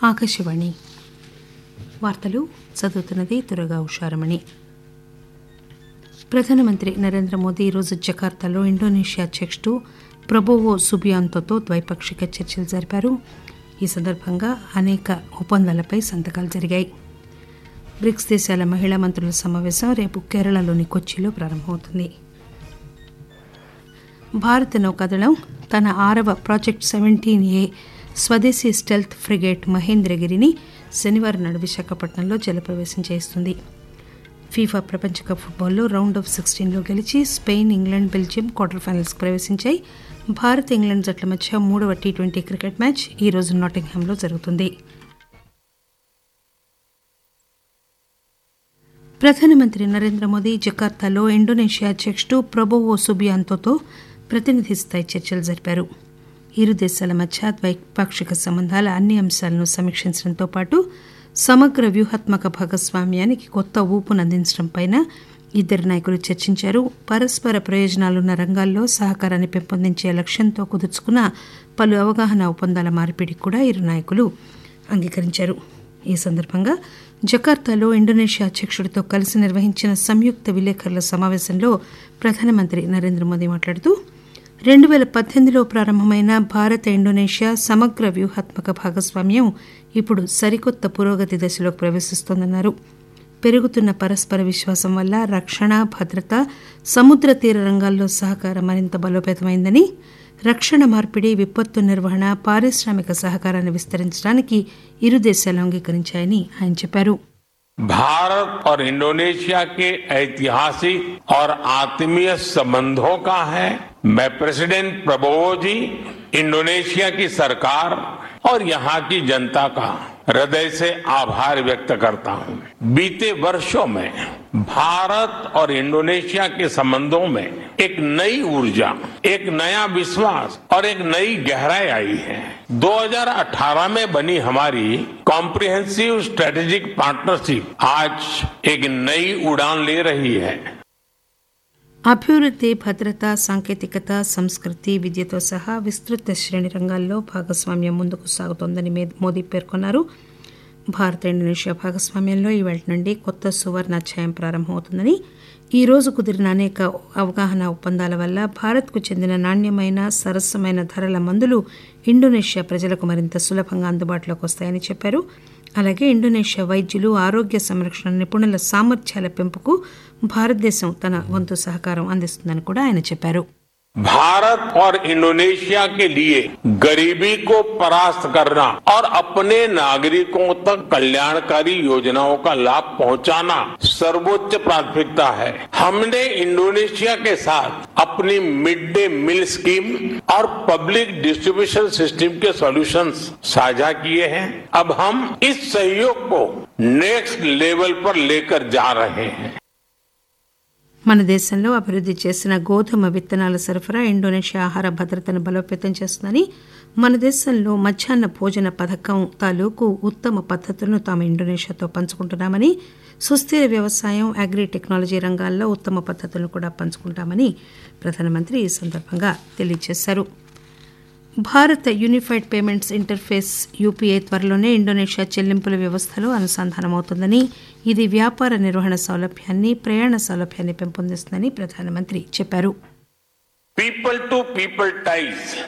ఆకాశవాణి వార్తలు చదువుతున్నది తురగా ఉషారమణి ప్రధానమంత్రి నరేంద్ర మోదీ ఈరోజు జకార్తాలో ఇండోనేషియా అధ్యక్షుడు ప్రబోవో సుబియాంతోతో ద్వైపాక్షిక చర్చలు జరిపారు ఈ సందర్భంగా అనేక ఒప్పందాలపై సంతకాలు జరిగాయి బ్రిక్స్ దేశాల మహిళా మంత్రుల సమావేశం రేపు కేరళలోని కొచ్చిలో ప్రారంభమవుతుంది భారత నౌకాదళం తన ఆరవ ప్రాజెక్ట్ సెవెంటీన్ ఏ స్వదేశీ స్టెల్త్ ఫ్రిగేట్ మహేంద్రగిరిని శనివారం నాడు విశాఖపట్నంలో జలప్రవేశం చేస్తుంది ఫీఫా ప్రపంచ కప్ ఫుట్బాల్లో రౌండ్ ఆఫ్ సిక్స్టీన్లో గెలిచి స్పెయిన్ ఇంగ్లాండ్ బెల్జియం క్వార్టర్ ఫైనల్స్కి ప్రవేశించాయి భారత్ ఇంగ్లాండ్ జట్ల మధ్య మూడవ టీ ట్వంటీ క్రికెట్ మ్యాచ్ ఈ రోజు నాటింగ్హామ్లో జరుగుతుంది ప్రధానమంత్రి నరేంద్ర మోదీ జకార్తాలో ఇండోనేషియా అధ్యక్షుడు ప్రబోవో సుబియాంతోతో ప్రతినిధి స్థాయి చర్చలు జరిపారు ఇరు దేశాల మధ్య ద్వైపాక్షిక సంబంధాల అన్ని అంశాలను సమీక్షించడంతో పాటు సమగ్ర వ్యూహాత్మక భాగస్వామ్యానికి కొత్త ఊపునందించడంపై ఇద్దరు నాయకులు చర్చించారు పరస్పర ప్రయోజనాలున్న రంగాల్లో సహకారాన్ని పెంపొందించే లక్ష్యంతో కుదుర్చుకున్న పలు అవగాహన ఒప్పందాల మార్పిడికి కూడా ఇరు నాయకులు అంగీకరించారు ఈ సందర్భంగా జకార్తాలో ఇండోనేషియా అధ్యక్షుడితో కలిసి నిర్వహించిన సంయుక్త విలేకరుల సమావేశంలో ప్రధానమంత్రి నరేంద్ర మోదీ మాట్లాడుతూ రెండు పేల పద్దెనిమిదిలో ప్రారంభమైన భారత ఇండోనేషియా సమగ్ర వ్యూహాత్మక భాగస్వామ్యం ఇప్పుడు సరికొత్త పురోగతి దశలోకి ప్రవేశిస్తోందన్నారు పెరుగుతున్న పరస్పర విశ్వాసం వల్ల రక్షణ భద్రత సముద్ర తీర రంగాల్లో సహకారం మరింత బలోపేతమైందని రక్షణ మార్పిడి విపత్తు నిర్వహణ పారిశ్రామిక సహకారాన్ని విస్తరించడానికి ఇరు దేశాలు అంగీకరించాయని ఆయన చెప్పారు भारत और इंडोनेशिया के ऐतिहासिक और आत्मीय संबंधों का है मैं प्रेसिडेंट प्रबोवो जी इंडोनेशिया की सरकार और यहाँ की जनता का हृदय से आभार व्यक्त करता हूँ बीते वर्षों में भारत और इंडोनेशिया के संबंधों में एक नई ऊर्जा एक नया विश्वास और एक नई गहराई आई है 2018 में बनी हमारी कॉम्प्रिहेंसिव स्ट्रेटेजिक पार्टनरशिप आज एक नई उड़ान ले रही है అభివృద్ధి భద్రత సాంకేతికత సంస్కృతి విద్యతో సహా విస్తృత శ్రేణి రంగాల్లో భాగస్వామ్యం ముందుకు సాగుతోందని మోదీ పేర్కొన్నారు భారత ఇండోనేషియా భాగస్వామ్యంలో ఈవేళ నుండి కొత్త సువర్ణాధ్యాయం ప్రారంభమవుతుందని ఈ రోజు కుదిరిన అనేక అవగాహన ఒప్పందాల వల్ల భారత్కు చెందిన నాణ్యమైన సరసమైన ధరల మందులు ఇండోనేషియా ప్రజలకు మరింత సులభంగా అందుబాటులోకి వస్తాయని చెప్పారు అలాగే ఇండోనేషియా వైద్యులు ఆరోగ్య సంరక్షణ నిపుణుల సామర్థ్యాల పెంపుకు భారతదేశం తన వంతు సహకారం అందిస్తుందని కూడా ఆయన చెప్పారు भारत और इंडोनेशिया के लिए गरीबी को परास्त करना और अपने नागरिकों तक कल्याणकारी योजनाओं का लाभ पहुंचाना सर्वोच्च प्राथमिकता है हमने इंडोनेशिया के साथ अपनी मिड डे मील स्कीम और पब्लिक डिस्ट्रीब्यूशन सिस्टम के सॉल्यूशंस साझा किए हैं अब हम इस सहयोग को नेक्स्ट लेवल पर लेकर जा रहे हैं మన దేశంలో అభివృద్ధి చేసిన గోధుమ విత్తనాల సరఫరా ఇండోనేషియా ఆహార భద్రతను బలోపేతం చేస్తుందని మన దేశంలో మధ్యాహ్న భోజన పథకం తాలూకు ఉత్తమ పద్ధతులను తాము ఇండోనేషియాతో పంచుకుంటున్నామని సుస్థిర వ్యవసాయం అగ్రి టెక్నాలజీ రంగాల్లో ఉత్తమ పద్ధతులను కూడా పంచుకుంటామని ప్రధానమంత్రి ఈ సందర్భంగా తెలియజేశారు భారత యూనిఫైడ్ పేమెంట్స్ ఇంటర్ఫేస్ యూపీఐ త్వరలోనే ఇండోనేషియా చెల్లింపుల వ్యవస్థలో అనుసంధానమవుతుందని ఇది వ్యాపార నిర్వహణ సౌలభ్యాన్ని ప్రయాణ సౌలభ్యాన్ని పెంపొందిస్తుందని ప్రధానమంత్రి చెప్పారు पीपल टू पीपल टाइज